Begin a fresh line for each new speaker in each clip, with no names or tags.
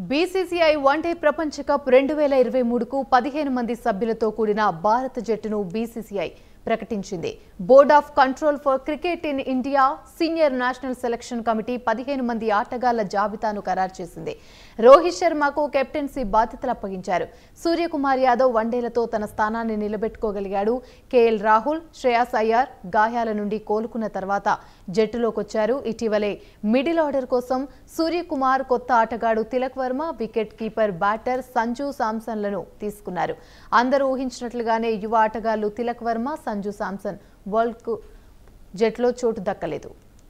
BCCI one day ప్రపంచ cup రెండు వేల ఇరవై మూడుకు పదిహేను మంది సభ్యులతో కూడిన భారత జట్టును బీసీసీఐ ప్రకటించింది board of control for cricket in India senior national selection committee పదిహేను మంది ఆటగాళ్ల జాబితాను ఖరారు చేసింది రోహిత్ శర్మకు కెప్టెన్సీ బాధ్యతలు అప్పగించారు సూర్యకుమార్ యాదవ్ వన్డేలతో తన స్థానాన్ని నిలబెట్టుకోగలిగాడు కేఎల్ రాహుల్ శ్రేయాస్ అయ్యార్ గాయాల నుండి కోలుకున్న తర్వాత జట్టులోకొచ్చారు ఇటీవలే మిడిల్ ఆర్డర్ కోసం సూర్యకుమార్ కొత్త ఆటగాడు Tilak Varma wicket keeper batter Sanju సామ్సన్లను తీసుకున్నారు అందరూ ఊహించినట్లుగానే యువ ఆటగాళ్లు తిలక్ వర్మ సంజు సామ్సన్ వరల్డ్ కు జట్లో చోటు దక్కలేదు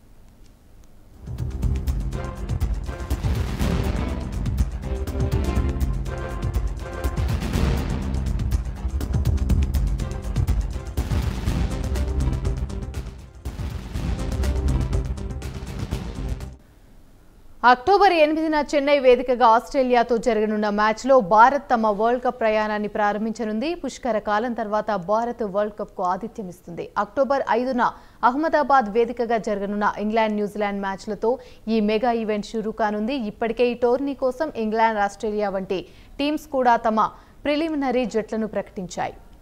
అక్టోబర్ ఎనిమిదిన చెన్నై వేదికగా ఆస్ట్రేలియాతో జరగనున్న మ్యాచ్లో భారత్ తమ వరల్డ్ కప్ ప్రయాణాన్ని ప్రారంభించనుంది పుష్కర కాలం తర్వాత భారత్ వరల్డ్ కప్ కు ఆతిథ్యం ఇస్తుంది అక్టోబర్ ఐదున అహ్మదాబాద్ వేదికగా జరగనున్న ఇంగ్లాండ్ న్యూజిలాండ్ మ్యాచ్లతో ఈ మెగా ఈవెంట్ షురూ కానుంది ఇప్పటికే ఈ టోర్నీ కోసం ఇంగ్లాండ్ ఆస్ట్రేలియా వంటి టీమ్స్ కూడా తమ ప్రిలిమినరీ జట్లను ప్రకటించాయి